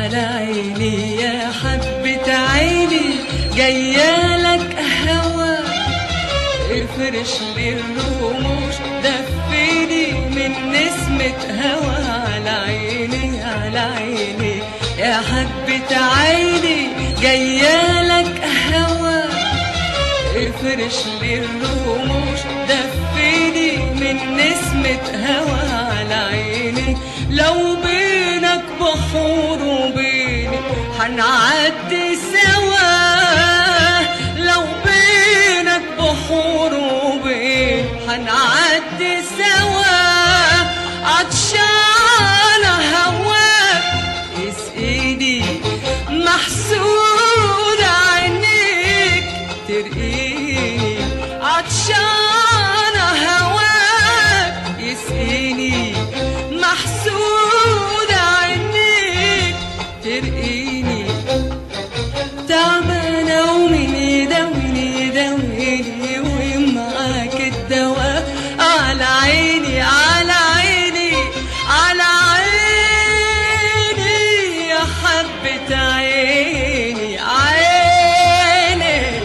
على عيني يا حبة عيني جايالك هوا افرش لي الرموش دفيني من نسمة هوا على عيني على عيني يا حبة عيني جايالك هوا افرش لي الرموش دفيني من نسمة هوا على عيني لو بينك بحور وبيني هنعدي سوا لو بينك بحور وبيني هنعدي سوا عطشانة هواك يسقيني محسود عينيك ترقيني عطشانة هواك يسقيني محسود عينيك ترقيني تعبانة ومين يداويني يداويني ومعاك الدواء على عيني على عيني على عيني يا حبة عيني عيني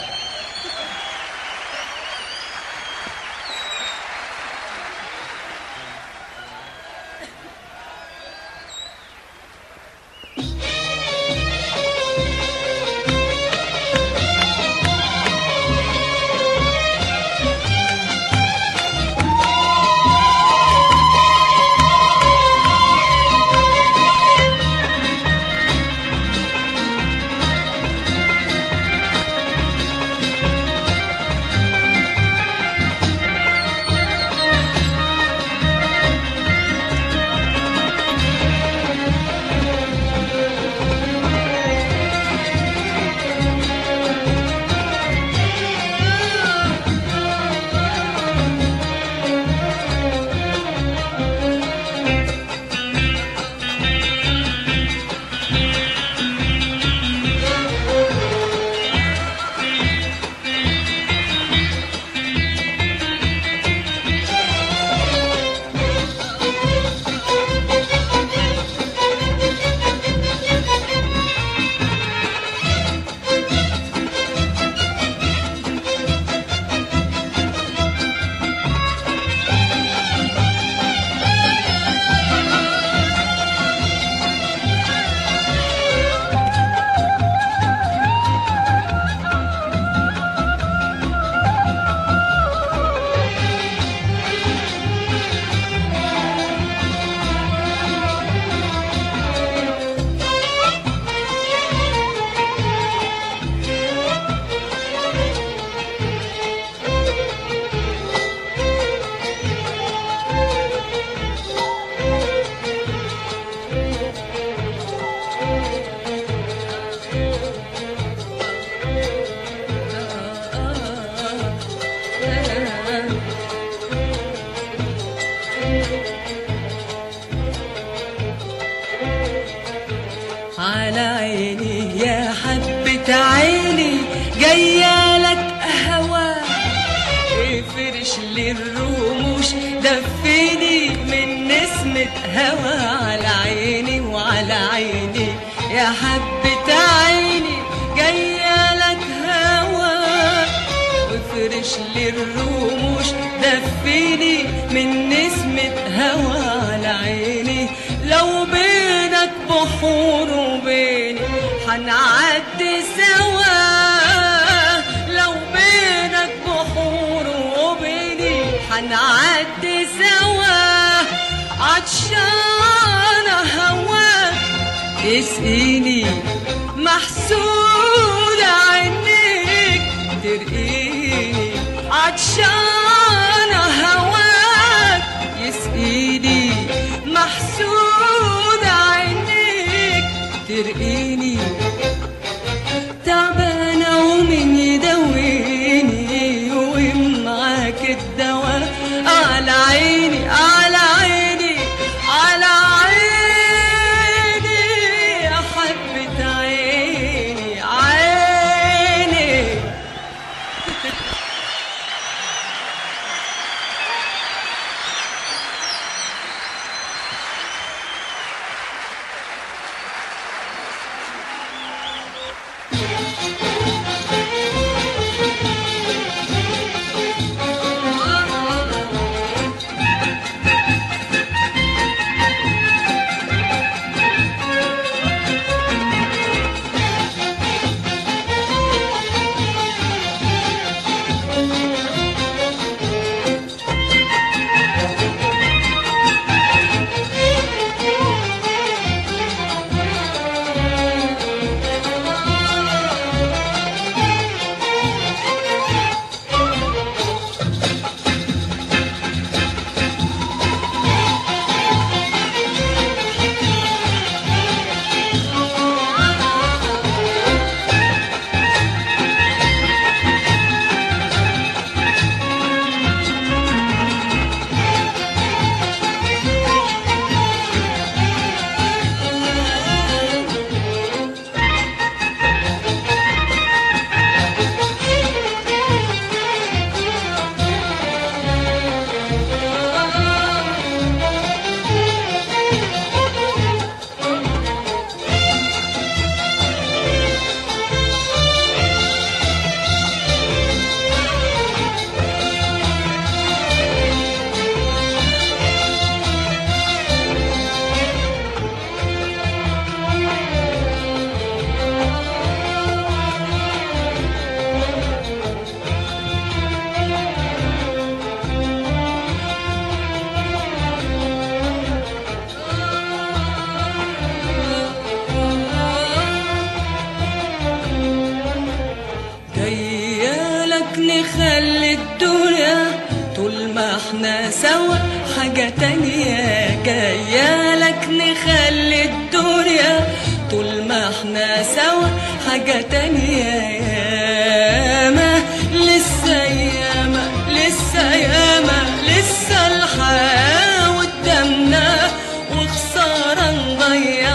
على عيني يا حبة عيني جايالك هوا افرش لي الرموش دفيني من نسمة هوا على عيني وعلى عيني يا حبة عيني جايالك هوا وافرش لي الرموش دفيني من نسمة هوا على عيني لو بينك بحور وبيني هنعدي سوا لو بينك بحور وبيني هنعدي سوا عطشانة هواك اسقيني محسود عينيك ترقيني عطشانة هواك يسقيني محسود عينيك ترقيني تعبانة ومن يدويني ومعاك الدواء على عيني على عيني على عيني يا حبة عيني حاجة تانية جاية لك نخلي الدنيا طول ما احنا سوا حاجة تانية ياما لسه ياما لسه ياما لسه الحياة قدامنا وخسارة نضيع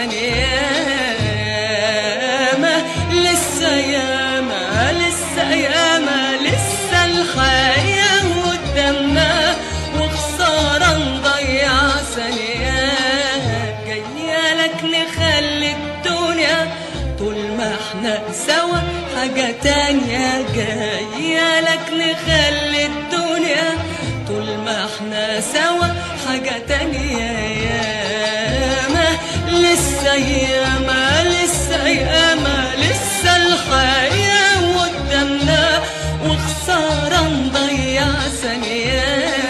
ثانية ياما لسه ياما لسه ياما لسه الحياة قدامنا وخسارة نضيع ثانية جاية لك نخلي الدنيا طول ما احنا سوا حاجة تانية جاية لك نخلي الدنيا طول ما احنا سوا حاجة تانية ياما لسه ياما لسه ياما لسه الحياة قدامنا وخسارة نضيع ثانية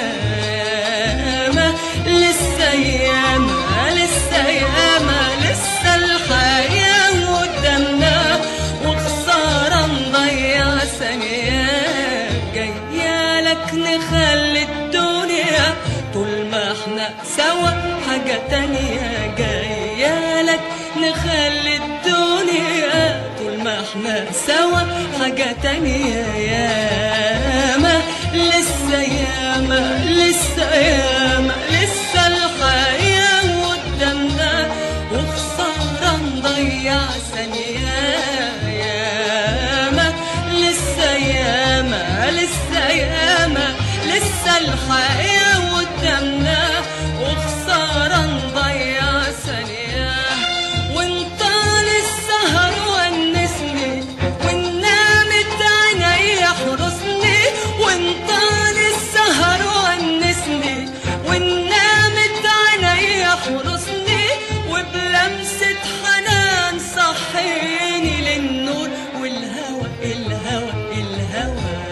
ياما لسه ياما لسه ياما لسه الحياة قدامنا وخسارة نضيع ثانية جاية لك نخلي الدنيا طول ما احنا سوا حاجة تانية جاية لك نخلي الدنيا طول ما احنا سوا حاجة تانية ياما لسه ياما لسه ياما لسه الحياة قدامنا وخسارة نضيع ثانية ياما لسه ياما لسه ياما لسه الحياة قدامنا وخسارة نضيع ثانية وانت للسهر ونسني ونامت عيني يحرسني وانت للسهر ونسني ونامت عيني يحرسني وبلمسة حنان صحيني للنور والهوى الهوى الهوى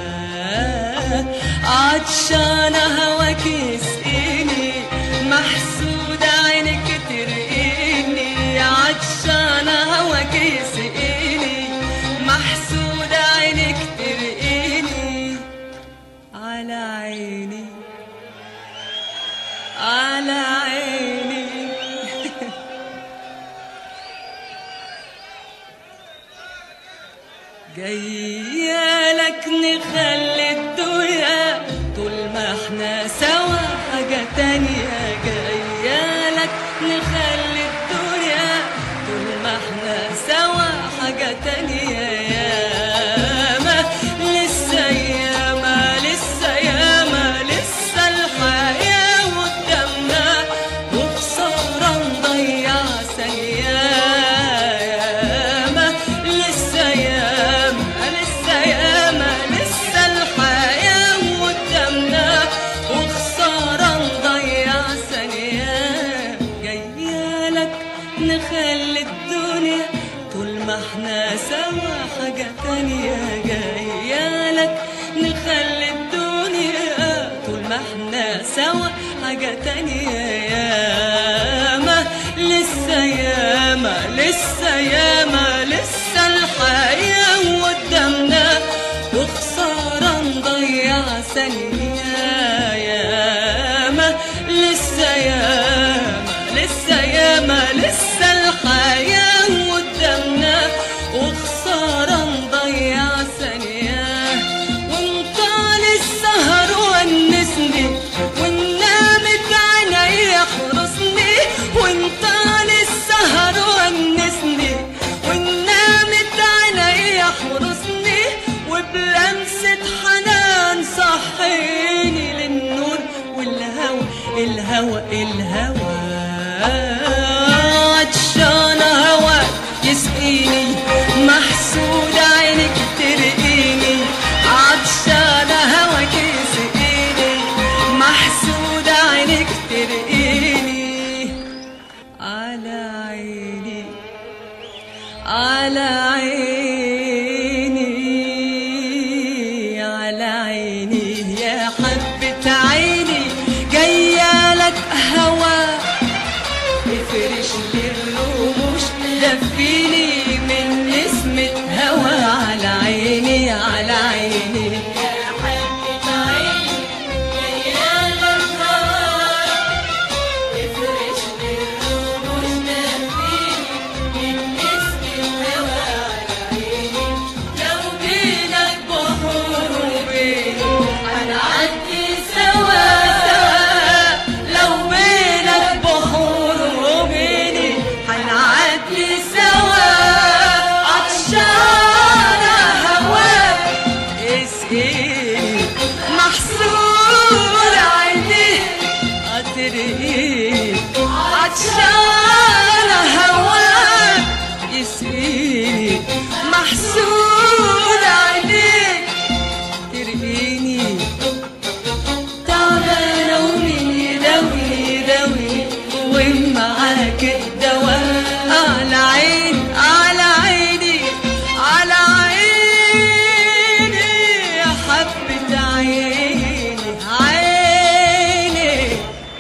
عطشانة هواك يسقيني محسودة عينك ترقيني عطشانة هواك يسقيني محسودة عينك ترقيني على عيني على عيني جاية لك نخلي الدنيا طول ما احنا سوا حاجة تانية جاية لك نخلي الدنيا طول ما احنا سوا حاجة تانية ياما لسه ياما لسه ياما لسه الحياة قدامنا وخسارة نضيع ثانية ياما لسه ياما لسه ياما لسه الحياة قدامنا وخسارة نضيع ثانية جاية لك نخلي الدنيا طول ما احنا سوا حاجة تانية جاية لك نخلي الدنيا طول ما احنا سوا حاجة تانية ياما لسه ياما لسه ياما لسه الحياة قدامنا وخسارة نضيع ثانية ياما لسه ياما لسه ياما لسه الحياة قدامنا وخسارة نضيع ثانية ونطال السهر ونسني ونامت عيني يحرسني ونطال السهر ونسني ونامت عيني يحرسني وبلمسة حنان صحيني للنور والهوى الهوى الهوى عطشانة هوا يسقيني محسود عينك ترقيني عطشانة هواك يسقيني محسود عينك ترقيني على عيني على عيني على عيني يا حبة عيني جاية لك هوا افرش لي الرموش دفيني من نسمة هوا على عيني على عيني يا حبة عيني جاية لك هوا عطشان هواك يسقيني محسود عليك ترقيني تعبانة ومين يداوي يداوي ومعاك الدواء على عيني على عيني على عيني يا حبة عيني عيني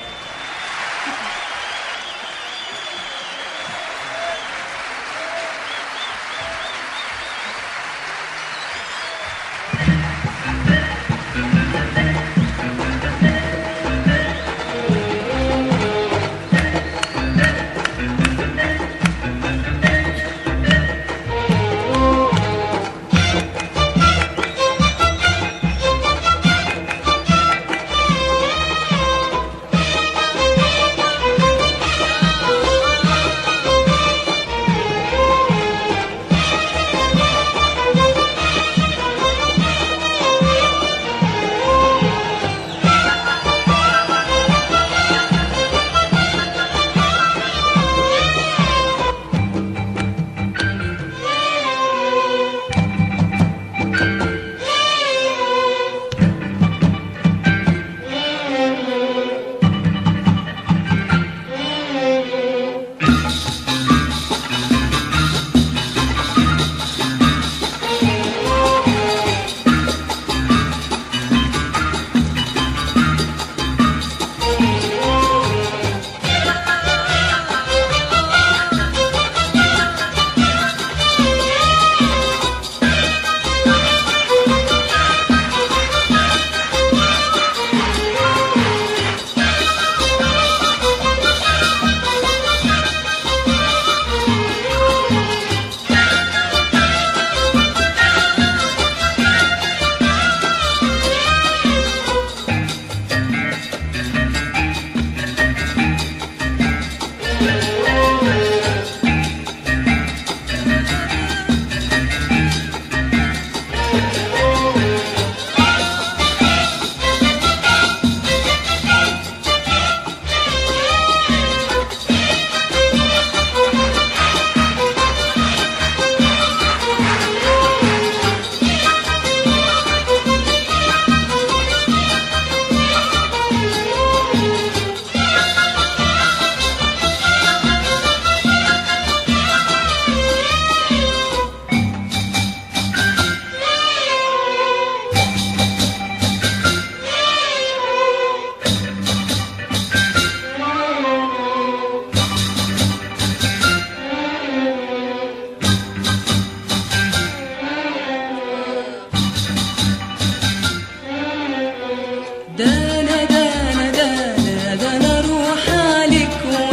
دانا دانا دانا دانا روح عليك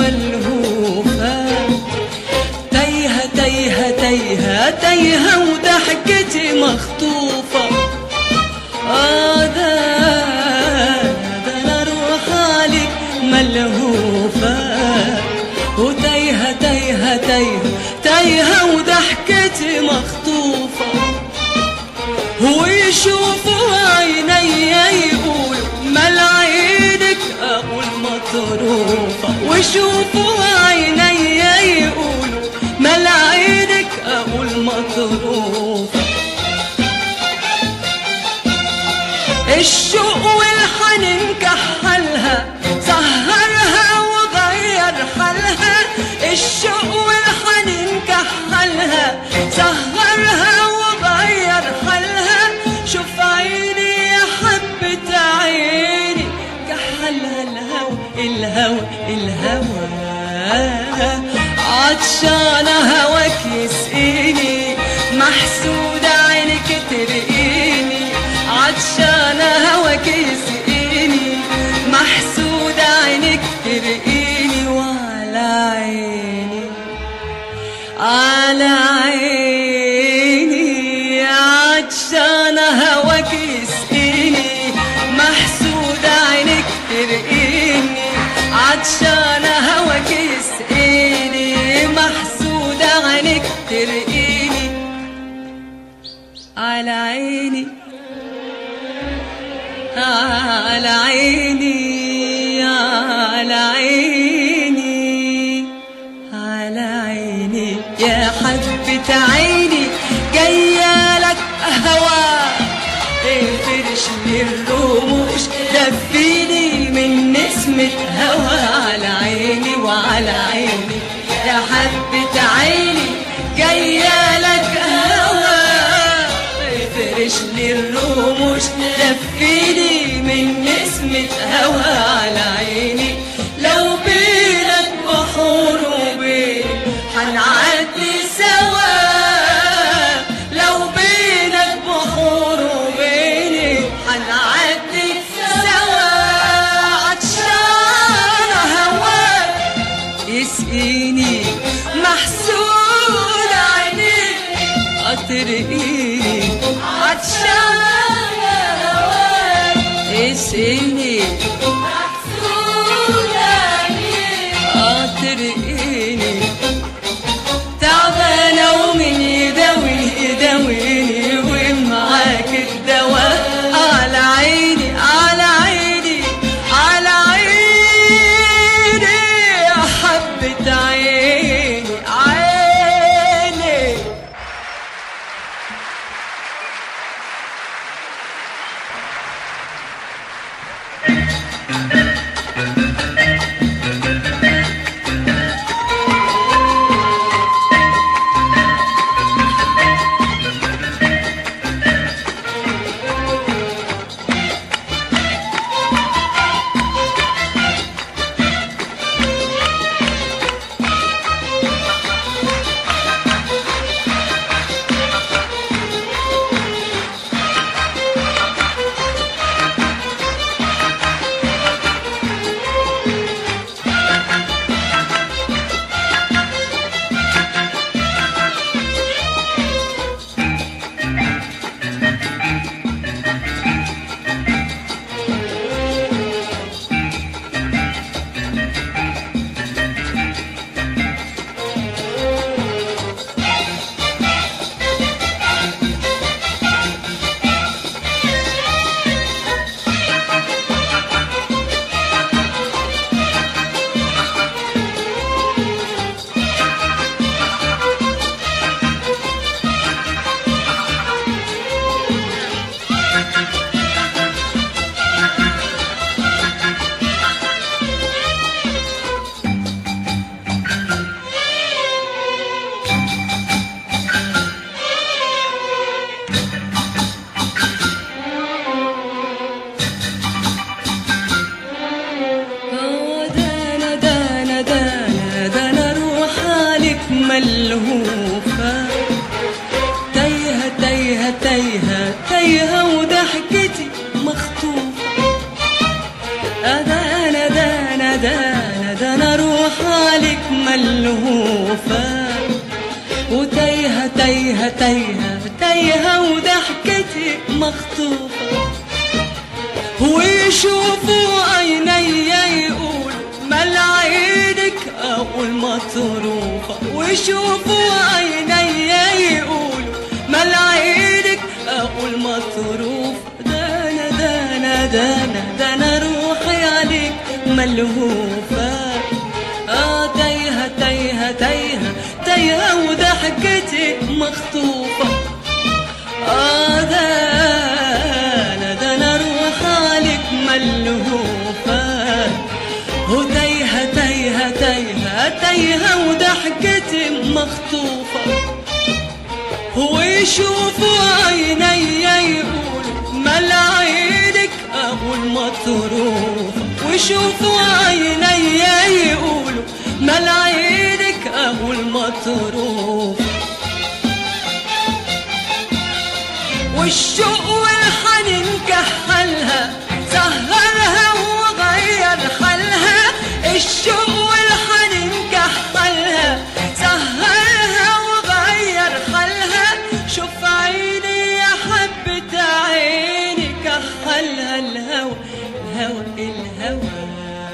والهوفة تايهة تايهة تايهة تايهة وضحكتي مخطوفة آه دانا دانا روح عليك ملهوفة وتايهة تايهة تايهة تايهة وضحكتي مخطوفة ويشوفوا عيني يقولوا مال عينك اقول مطروفة ويشوفوا عيني يقولوا مال عينك اقول مطروفة الشوق والحنين كحلها سهرها وغير حالها الشوق والحنين كحلها سهرها وغير حالها شوف عيني يا حبة عيني كحلها الهوى الهوى الهوى عطشانة هواك يسقيني محسودة عينك ترقيني عطشانة هواك يسقيني محسودة عينك ترقيني وعلى عيني على عيني عطشانة هواك يسقيني محسودة عينك ترقيني عطشانة هواك يسقيني محسودة عينك ترقيني على عيني على عيني على عيني اسقيني محسود عينيك اطرقيني عطشان هواك اسقيني محسود عينيك اطرقيني تعبانة ومن يداويني يداويني ومعاك الدواء على عيني على عيني على عيني يا حبة عيني عيني آه دانا دانا دانا دانا روح عليك ملهوفة تايهة تايهة تايهة تايهة وضحكتي مخطوفة آه دانا دانا دانا دانا روح عليك ملهوفة وتايهة تايهة تايهة تايهة وضحكتي مخطوفة ويشوفوا عيني يقول مال عينك اول مطروفة ويشوفوا عيني يقول مال عينك اول مطروفة دانا دانا دانا دانا روحي عليك ملهوفة اه تايهة تايهة تايهة تايهة وضحكتي مخطوفة آه ده أنا ده أنا روح عليك ملهوفة وتايهة تايهة تايهة تايهة وضحكتي مخطوفة ويشوفوا عيني يقولوا مال عينك أول مطروفة ويشوفوا عيني يقولوا مال عينك أول مطروفة والشوق والحنين كحلها سهرها وغير حالها الشوق والحنين كحلها سهرها وغير حالها شوف عيني يا حبة عيني كحلها الهوى الهوى الهوى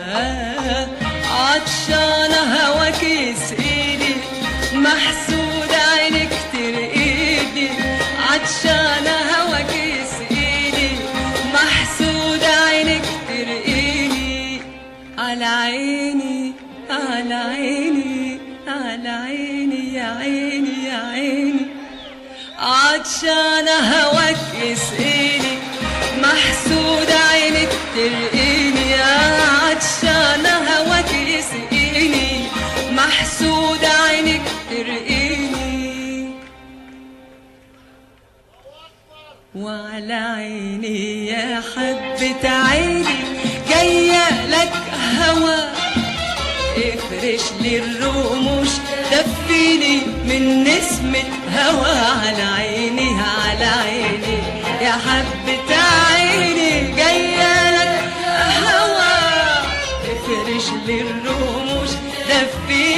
عطشانة هواك يسقيني محسود عينك ترقيني عطشانة هواك يسقيني محسود عينك ترقيني على عيني على عيني على عيني يا عيني يا عيني عطشانة هواك يسقيني محسود عينك ترقيني يا عطشانة هواك يسقيني محسود عينك ترقيني وعلى عيني يا حبة عيني جاية لك هوا افرش لي الرموش دفيني من نسمة هوا على عيني على عيني يا حبة عيني جاية لك هوا افرش لي الرموش دفيني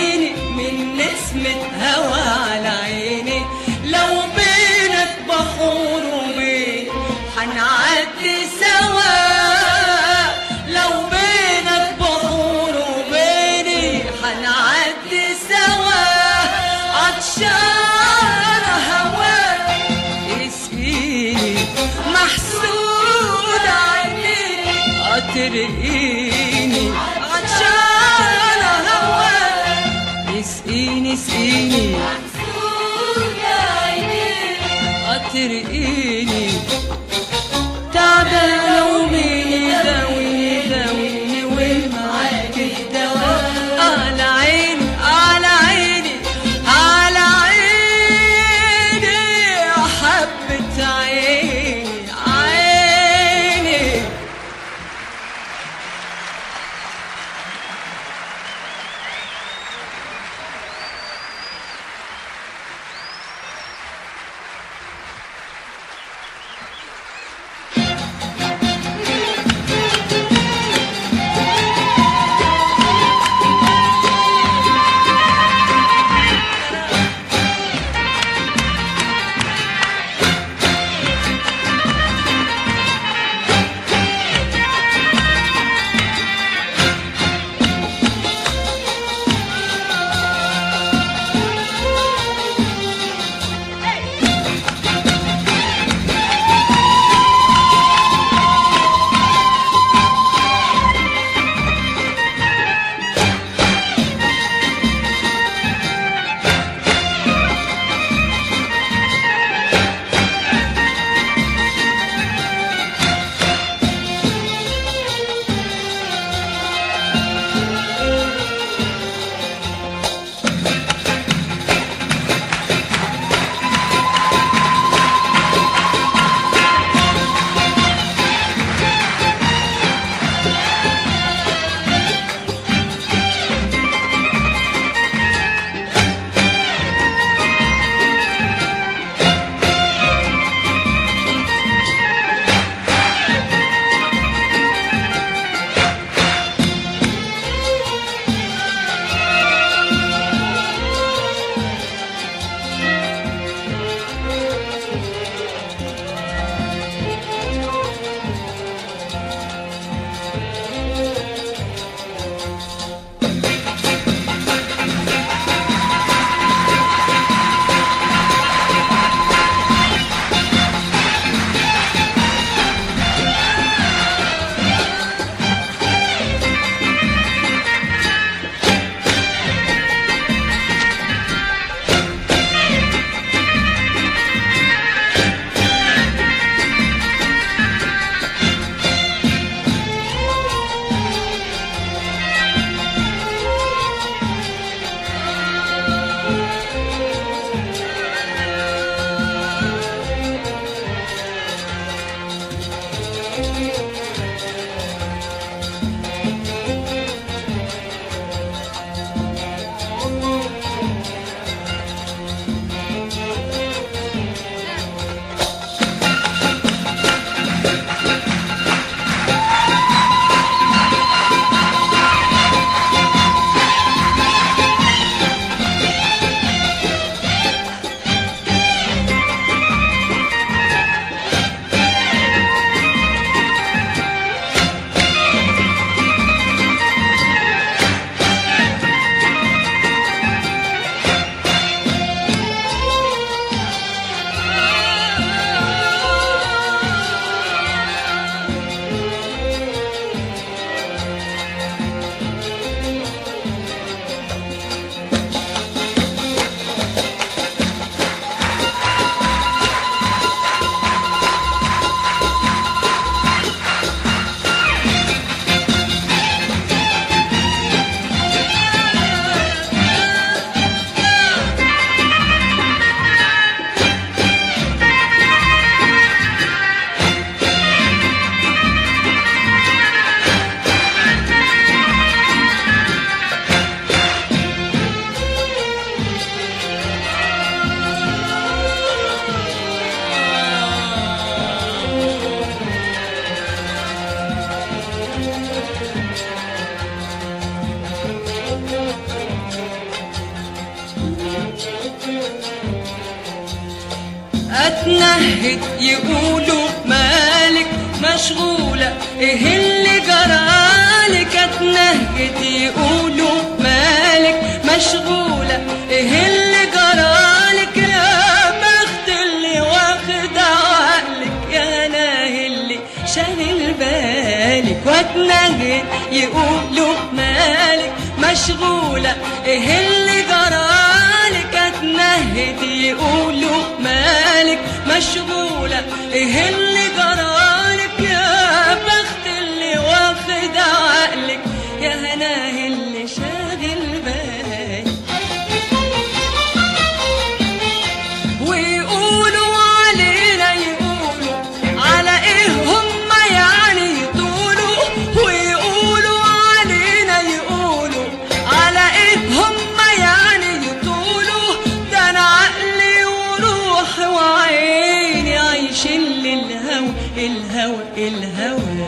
كلمة هوا على عيني لو بينك بحور وبين حنعدي سوا لو بينك بحور وبيني حنعدي سوا عطشان هواك يسقيني محسود عينيك اترقيني عطشان هواك يسقيني يسقيني اترقيني تعبانة ومين يداويني يداويني والمعاك الدواء على عيني على عيني على عيني حبة عيني عيني واتنهد يقولوا مالك مشغولة ايه اللي جرالك اتنهد يقولوا مالك مشغولة ايه اللي جرالك يا بخت اللي واخد عقلك يا ناهي اللي شاغل بالك واتنهد يقولوا مالك مشغولة ايه اللي جرالك اتنهد يقولوا مالك مشغولة ايه اللي جرالك يا بخت اللي واخد عقلك يا هناه اللي شاغل بالك ويقولوا علينا يقولوا على ايه هم يعني يطولوا ويقولوا علينا يقولوا على ايه هم يعني يطولوا ده انا عقلي وروحي وعيني عايشين للهوى الهوى الهوى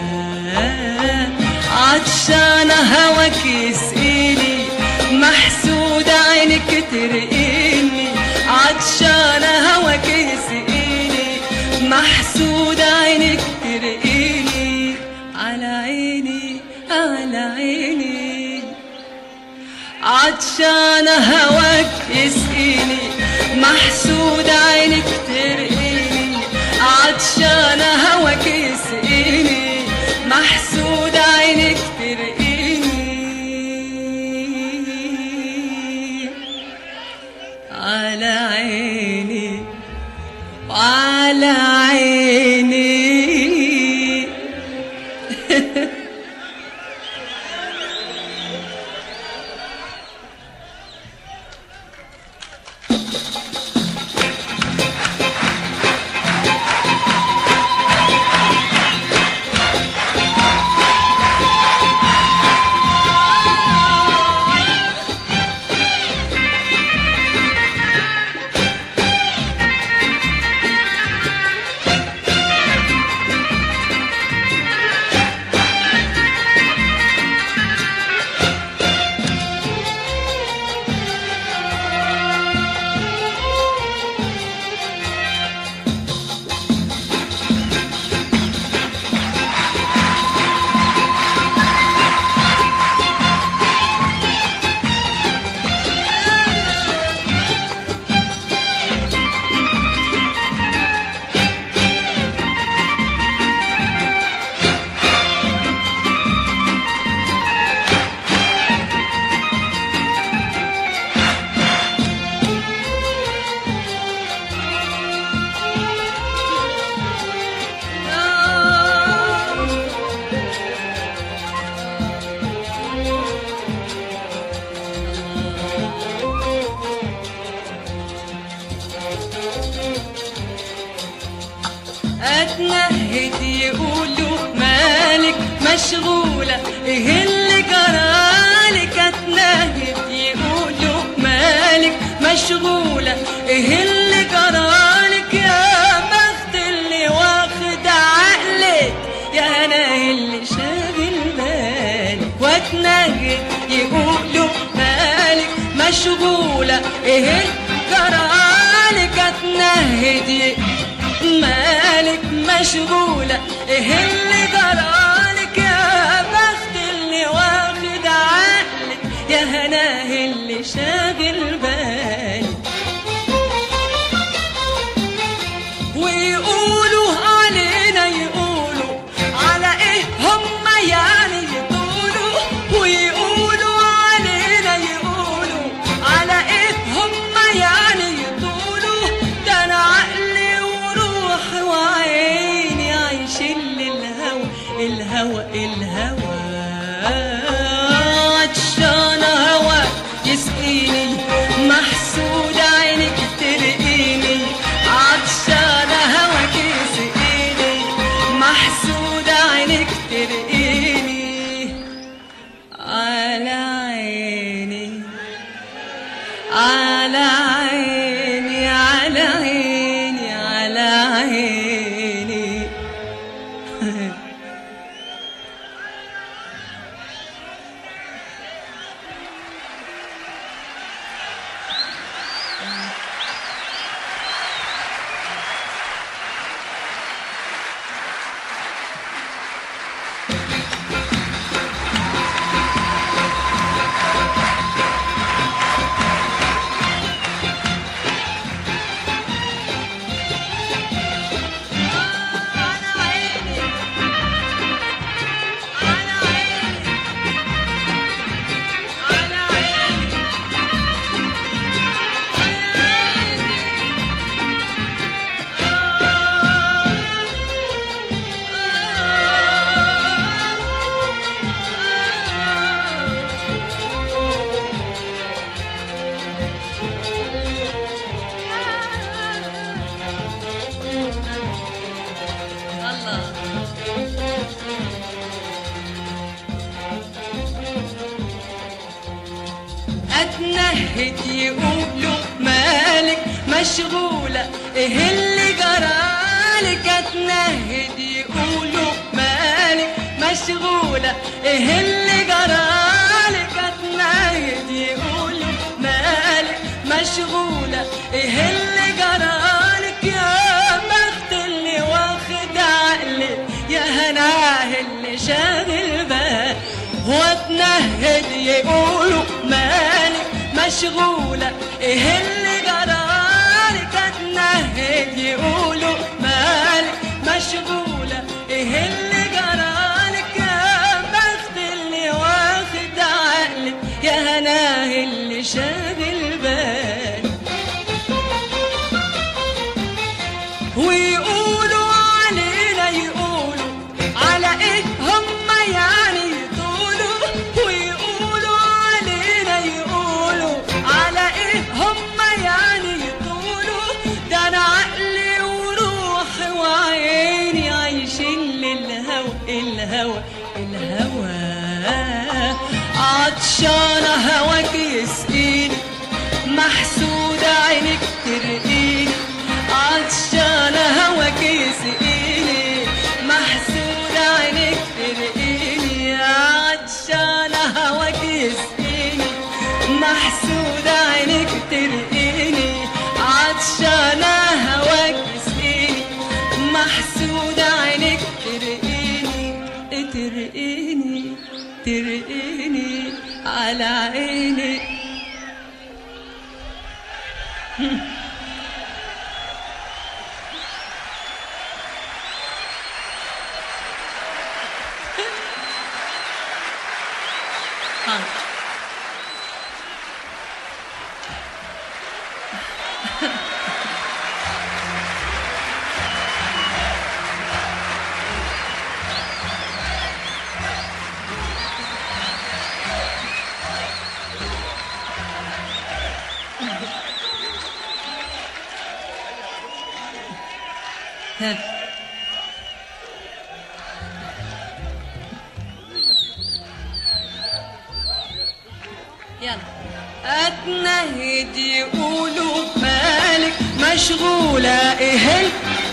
عطشانة هواك يسقيني محسودة عينك ترقيني عطشانة هواك يسقيني محسودة عينك ترقيني على عيني على عيني عطشانة هواك يسقيني محسودة عينك ترقيني عطشانة هواك يسقيني محسودة عينك ترقيني على عيني وعلى عيني اتنهد يقولوا مالك مشغولة ايه اللي جرالك اتنهد يقولوا مالك مشغولة ايه اللي جرالك يا بخت اللي واخد عقلك يا انا اللي شاغل بالك واتنهد يقولوا مالك مشغولة ايه اللي جرالك اتنهد يقولوا مالك مشغولة ايه اللي جرالك يا بخت اللي واخد عقلك يا هناه اللي شاغل بالك ويقولوا علينا يقولوا على ايه هم يعني يقولوا ويقولوا علينا يقولوا على ايه هم يعني يقولوا ده انا عقلي وروحي وعيني عايشين للهوى الهوى الهوى عطشانة هوا يسقيني محسودة عينك ترقيني عطشانة هواك يسقيني محسودة عينك ترقيني على عيني على عيني على عيني على عيني اتنهد يقولوا مالك مشغولة ايه اللي جرالك اتنهد يقولوا مالك مشغولة ايه اللي جرالك اتنهد يقولوا مالك مشغولة ايه اللي جرالك يا بخت اللي واخد عقلك يا هناه اللي شاغل بال واتنهد يقولوا مالك مشغولة ايه اللي جرالك اتنهد يقولوا مالك مشغولة ايه اللي جرالك يا بخت اللي واخد عقلك يا هناه اللي شاغل بالك ويقولوا علينا يقولوا على ايه هم يعني يقولوا ويقولوا علينا يقولوا على ايه هم يعني يقولوا ده انا عقلي وروحي وعيني عايشين للهوى الهوى الهوى عطشانة هواك يسقيني محسودة عينك ترقيني عطشانة هواك يسقيني محسودة عينك ترقيني عطشانة هواك يسقيني محسودة عينك ترقيني عطشانة هواك يسقيني محسودة عينك ترقيني ترقيني ترقيني على عيني ها يلا اتنهد يقولوا مالك مشغولة ايه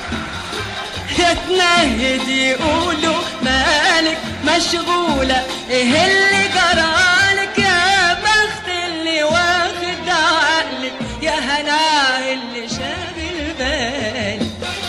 اتنهد يقولوا مالك مشغولة ايه اللي جرالك يا بخت اللي واخد عقلك يا هناه اللي شاغل بالك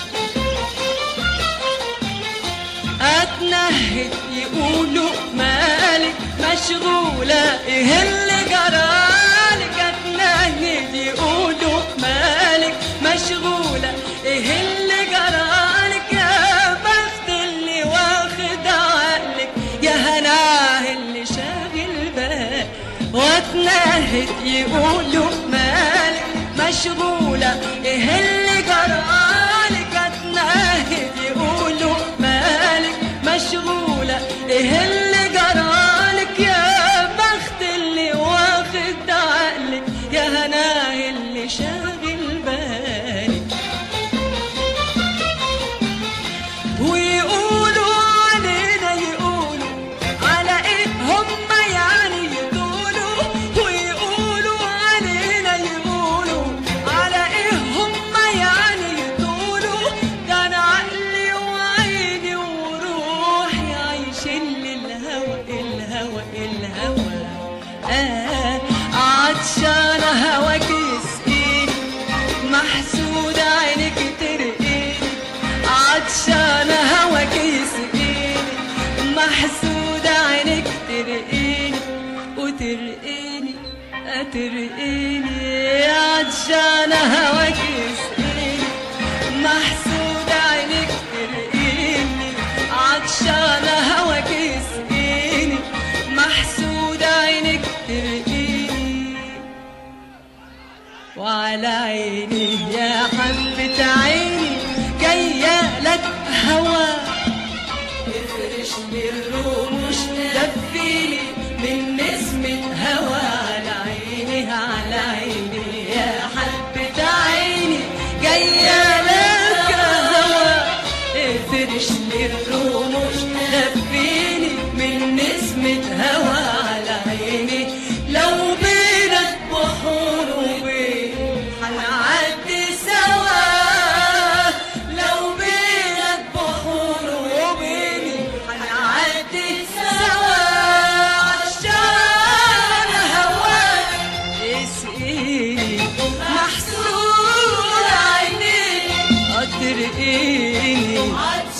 اتنهد يقولوا مالك مشغولة ايه اللي جرالك اتنهد يقولوا مالك مشغولة ايه اللي جرالك يا بخت اللي واخد عقلك يا هناه اللي شاغل بالك واتنهد يقولوا مالك مشغولة ايه اللي جرالك اتنهد يقولوا مالك مشغولة ايه اللي جرالك يا بخت اللي واخد عقلك يا هناه اللي شاغل بالك ويقولوا علينا يقولوا على ايه هم يعني يقولوا ويقولوا علينا يقولوا على ايه هم يعني يقولوا ده انا عقلي وعيني وروحي عايشين للهوى الهوى الهوى آه عطشانة هواك يسقيني محسودة عينك ترقيني عطشانة هواك يسقيني محسودة عينك ترقيني وترقيني أترقيني عطشانة هواك يسقيني محسودة عينك ترقيني عطشانة هواك يسقيني محسودة عينك ترقيني وعلى عيني يا حبة عيني جاية لك هوا افرش لي الرموش دفيني من نسمة هوا على عيني على عيني يا حبة عيني جاية لك هوا افرش لي الرموش دفيني من نسمة هوا على عيني لو بينك ترقيني محسود عينيك اه ترقيني